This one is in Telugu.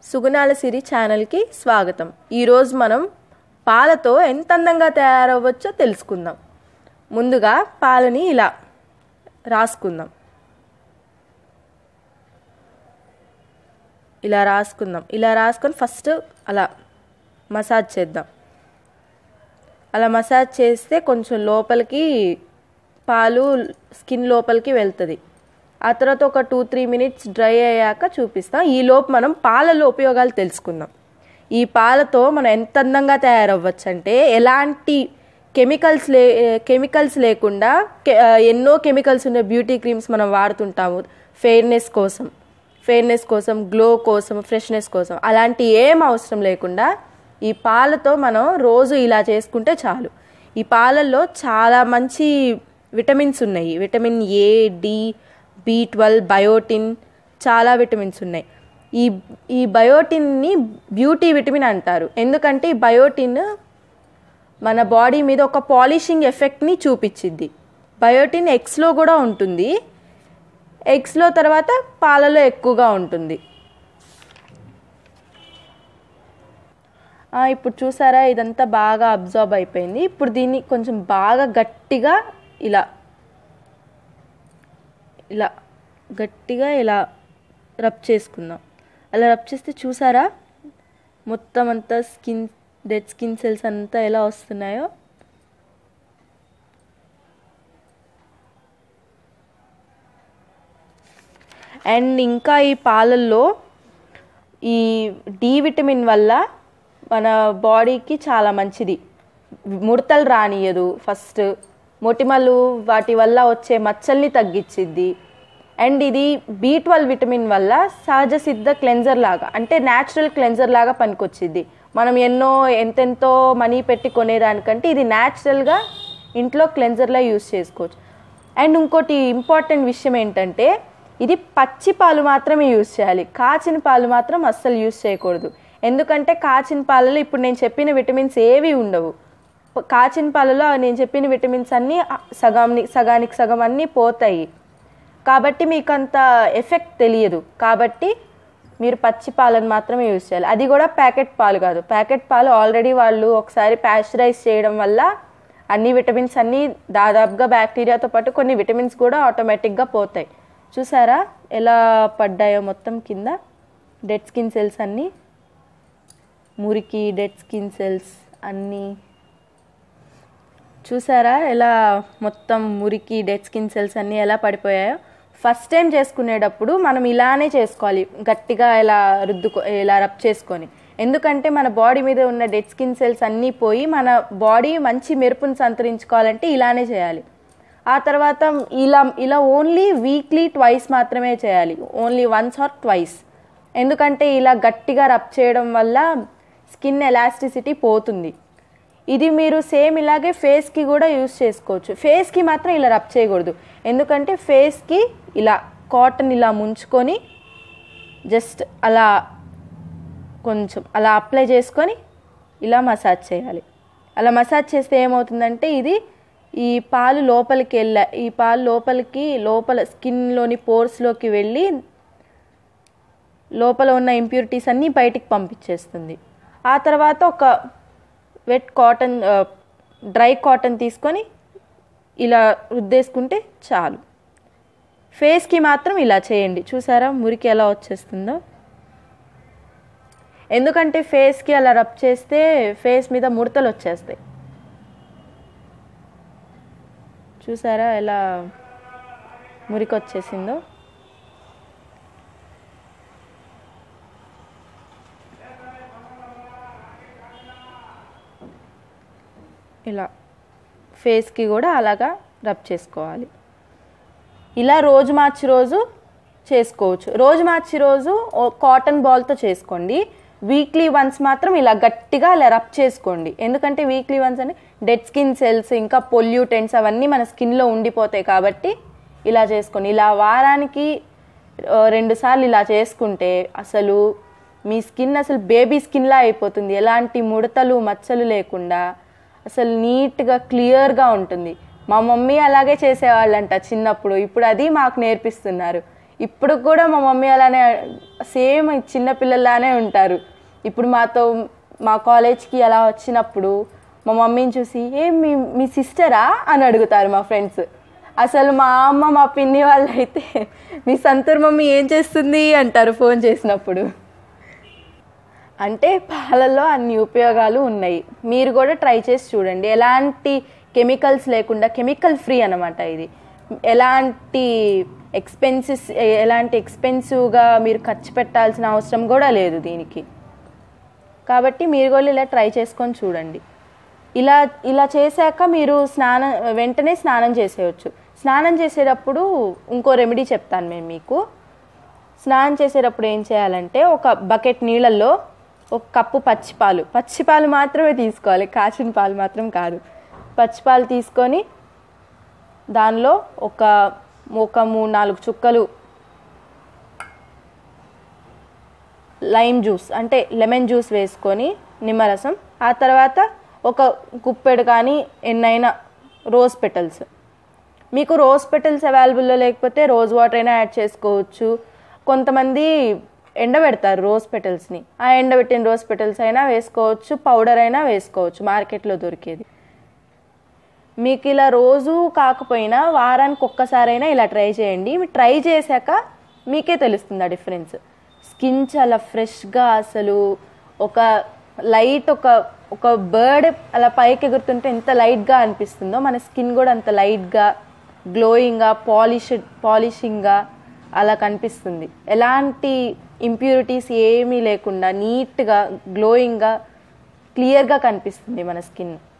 సుగుణాల సిరి ఛానల్కి స్వాగతం ఈరోజు మనం పాలతో ఎంత అందంగా తయారవ్వచ్చో తెలుసుకుందాం ముందుగా పాలని ఇలా రాసుకుందాం ఇలా రాసుకుందాం ఇలా రాసుకొని ఫస్ట్ అలా మసాజ్ చేద్దాం అలా మసాజ్ చేస్తే కొంచెం లోపలికి పాలు స్కిన్ లోపలికి వెళ్తుంది ఆ తర్వాత ఒక టూ త్రీ మినిట్స్ డ్రై అయ్యాక చూపిస్తాం ఈ లోపు మనం పాలలో ఉపయోగాలు తెలుసుకుందాం ఈ పాలతో మనం ఎంత అందంగా తయారవ్వచ్చు అంటే ఎలాంటి కెమికల్స్ లే కెమికల్స్ లేకుండా కె- ఆ, ఎన్నో కెమికల్స్ ఉన్న బ్యూటీ క్రీమ్స్ మనం వాడుతుంటాము ఫెయిర్నెస్ కోసం ఫెయిర్నెస్ కోసం గ్లో కోసం ఫ్రెష్నెస్ కోసం అలాంటి ఏం అవసరం లేకుండా ఈ పాలతో మనం రోజు ఇలా చేసుకుంటే చాలు ఈ పాలల్లో చాలా మంచి విటమిన్స్ ఉన్నాయి vitamin A D B twelve biotin చాలా విటమిన్స్ ఉన్నాయి ఈ ఈ బయోటిన్ని బ్యూటీ విటమిన్ అంటారు ఎందుకంటే ఈ బయోటిన్ మన బాడీ మీద ఒక పాలిషింగ్ ఎఫెక్ట్ని చూపించిద్ది బయోటిన్ ఎగ్స్లో కూడా ఉంటుంది ఎగ్స్లో తర్వాత పాలలో ఎక్కువగా ఉంటుంది ఆ, ఇప్పుడు చూసారా ఇదంతా బాగా అబ్జార్బ్ అయిపోయింది ఇప్పుడు దీన్ని కొంచెం బాగా గట్టిగా ఇలా ఇలా గట్టిగా ఇలా రబ్ చేసుకుందాం అలా రబ్ చేస్తే చూసారా మొత్తం అంతా స్కిన్ డెడ్ స్కిన్ సెల్స్ అంతా ఎలా వస్తున్నాయో అండ్ ఇంకా ఈ పాలల్లో ఈ డి విటమిన్ వల్ల మన బాడీకి చాలా మంచిది ముడతలు రానియదు ఫస్ట్ మొటిమలు వాటి వల్ల వచ్చే మచ్చల్ని తగ్గించిద్ది అండ్ ఇది బి ట్వెల్వ్ విటమిన్ వల్ల సహజ సిద్ధ క్లెన్జర్ లాగా అంటే న్యాచురల్ క్లెన్జర్ లాగా పనికొచ్చిద్ది మనం ఎన్నో ఎంతెంతో మనీ పెట్టి కొనేదానికంటే ఇది న్యాచురల్గా ఇంట్లో క్లెన్జర్లా యూస్ చేసుకోవచ్చు అండ్ ఇంకోటి ఇంపార్టెంట్ విషయం ఏంటంటే ఇది పచ్చి పాలు మాత్రమే యూస్ చేయాలి కాచిన పాలు మాత్రం అస్సలు యూస్ చేయకూడదు ఎందుకంటే కాచిన పాలలో ఇప్పుడు నేను చెప్పిన విటమిన్స్ ఏవి ఉండవు ప- కాచిన పాలలో నేను చెప్పిన విటమిన్స్ అన్నీ సగానికి సగానికి సగం అన్నీ పోతాయి కాబట్టి మీకు అంత ఎఫెక్ట్ తెలియదు కాబట్టి మీరు పచ్చి పాలను మాత్రమే యూజ్ చేయాలి అది కూడా ప్యాకెట్ పాలు కాదు ప్యాకెట్ పాలు ఆల్రెడీ వాళ్ళు ఒకసారి ప్యాస్చరైజ్ చేయడం వల్ల అన్ని విటమిన్స్ అన్నీ దాదాపుగా బ్యాక్టీరియాతో పాటు కొన్ని విటమిన్స్ కూడా ఆటోమేటిక్గా పోతాయి చూసారా ఎలా పడ్డాయో మొత్తం కింద డెడ్ స్కిన్ సెల్స్ అన్నీ మురికి డెడ్ స్కిన్ సెల్స్ అన్నీ చూసారా ఎలా మొత్తం మురికి డెడ్ స్కిన్ సెల్స్ అన్నీ ఎలా పడిపోయాయో ఫస్ట్ టైం చేసుకునేటప్పుడు మనం ఇలానే చేసుకోవాలి గట్టిగా ఇలా రుద్దుకో ఇలా రబ్ చేసుకొని ఎందుకంటే మన బాడీ మీద ఉన్న డెడ్ స్కిన్ సెల్స్ అన్నీ పోయి మన బాడీ మంచి మెరుపుని సంతరించుకోవాలంటే ఇలానే చేయాలి ఆ తర్వాత ఇలా ఇలా ఓన్లీ వీక్లీ ట్వైస్ మాత్రమే చేయాలి ఓన్లీ వన్స్ ఆర్ ట్వైస్ ఎందుకంటే ఇలా గట్టిగా రబ్ చేయడం వల్ల స్కిన్ ఎలాస్టిసిటీ పోతుంది ఇది మీరు సేమ్ ఇలాగే ఫేస్కి కూడా యూస్ చేసుకోవచ్చు ఫేస్కి మాత్రం ఇలా రబ్ చేయకూడదు ఎందుకంటే ఫేస్కి ఇలా కాటన్ ఇలా ముంచుకొని జస్ట్ అలా కొంచెం అలా అప్లై చేసుకొని ఇలా మసాజ్ చేయాలి అలా మసాజ్ చేస్తే ఏమవుతుందంటే ఇది ఈ పాలు లోపలికి వెళ్ళ ఈ పాలు లోపలికి లోపల స్కిన్లోని పోర్స్లోకి వెళ్ళి లోపల ఉన్న ఇంప్యూరిటీస్ అన్నీ బయటికి పంపించేస్తుంది ఆ తర్వాత ఒక వెట్ కాటన్ డ్రై కాటన్ తీసుకొని ఇలా రుద్దేసుకుంటే చాలు ఫేస్కి మాత్రం ఇలా చేయండి చూసారా మురికి ఎలా వచ్చేస్తుందో ఎందుకంటే ఫేస్కి అలా రబ్ చేస్తే ఫేస్ మీద ముడతలు వచ్చేస్తాయి చూసారా ఎలా మురికి వచ్చేసిందో ఇలా ఫేస్కి కూడా అలాగా రబ్ చేసుకోవాలి ఇలా రోజు మార్చి రోజు చేసుకోవచ్చు రోజు మార్చి రోజు ఓ కాటన్ బాల్తో చేసుకోండి వీక్లీ వన్స్ మాత్రం ఇలా గట్టిగా ఇలా రబ్ చేసుకోండి ఎందుకంటే వీక్లీ వన్స్ అంటే డెడ్ స్కిన్ సెల్స్ ఇంకా పొల్యూటెంట్స్ అవన్నీ మన స్కిన్లో ఉండిపోతాయి కాబట్టి ఇలా చేసుకోండి ఇలా వారానికి ఆ, రెండు సార్లు ఇలా చేసుకుంటే అసలు మీ స్కిన్ అసలు బేబీ స్కిన్లా అయిపోతుంది ఎలాంటి ముడతలు మచ్చలు లేకుండా అసలు నీట్గా క్లియర్గా ఉంటుంది మా మమ్మీ అలాగే చేసేవాళ్ళంట చిన్నప్పుడు ఇప్పుడు అది మాకు నేర్పిస్తున్నారు ఇప్పుడు కూడా మా మమ్మీ అలానే సేమ్ చిన్న పిల్లల్లానే ఉంటారు ఇప్పుడు మాతో మా కాలేజ్కి అలా వచ్చినప్పుడు మా మమ్మీని చూసి ఏ మీ మీ సిస్టరా అని అడుగుతారు మా ఫ్రెండ్స్ అసలు మా అమ్మ మా పిన్ని వాళ్ళు అయితే మీ సంతూర్ మమ్మీ ఏం చేస్తుంది అంటారు ఫోన్ చేసినప్పుడు అంటే పాలల్లో అన్ని ఉపయోగాలు ఉన్నాయి మీరు కూడా ట్రై చేసి చూడండి ఎలాంటి కెమికల్స్ లేకుండా కెమికల్ ఫ్రీ అనమాట ఇది ఎలాంటి ఎక్స్పెన్సెస్ ఎలాంటి ఎక్స్పెన్సివ్గా మీరు ఖర్చు పెట్టాల్సిన అవసరం కూడా లేదు దీనికి కాబట్టి మీరు కూడా ఇలా ట్రై చేసుకొని చూడండి ఇలా ఇలా చేశాక మీరు స్నానం వెంటనే స్నానం చేసేయచ్చు స్నానం చేసేటప్పుడు ఇంకో రెమెడీ చెప్తాను నేను మీకు స్నానం చేసేటప్పుడు ఏం చేయాలంటే ఒక బకెట్ నీళ్ళల్లో ఒక కప్పు పచ్చిపాలు పచ్చిపాలు మాత్రమే తీసుకోవాలి కాచిన పాలు మాత్రం కాదు పచ్చిపాలు తీసుకొని దానిలో ఒక ఒక మూడు నాలుగు చుక్కలు లైమ్ జ్యూస్ అంటే లెమన్ జ్యూస్ వేసుకొని నిమ్మరసం ఆ తర్వాత ఒక గుప్పెడు కానీ ఎన్నైనా రోజ్ పెటల్స్ మీకు రోజ్ పెటల్స్ అవైలబుల్లో లేకపోతే రోజ్ వాటర్ అయినా యాడ్ చేసుకోవచ్చు కొంతమంది ఎండబెడతారు రోజ్ పెటల్స్ని ఆ ఎండబెట్టిన రోజ్ పెటల్స్ అయినా వేసుకోవచ్చు పౌడర్ అయినా వేసుకోవచ్చు మార్కెట్లో దొరికేది మీకు ఇలా రోజు కాకపోయినా వారానికి ఒక్కసారైనా ఇలా ట్రై చేయండి మీరు ట్రై చేశాక మీకే తెలుస్తుంది ఆ డిఫరెన్స్ స్కిన్ చాలా ఫ్రెష్గా అసలు ఒక లైట్ ఒక ఒక బర్డ్ అలా పైకి ఎగురుతుంటే ఎంత లైట్గా అనిపిస్తుందో మన స్కిన్ కూడా అంత లైట్గా గ్లోయింగ్గా పాలిష్ పాలిషింగ్గా అలా కనిపిస్తుంది ఎలాంటి ఇంప్యూరిటీస్ ఏమీ లేకుండా నీట్గా గ్లోయింగ్గా క్లియర్గా కనిపిస్తుంది మన స్కిన్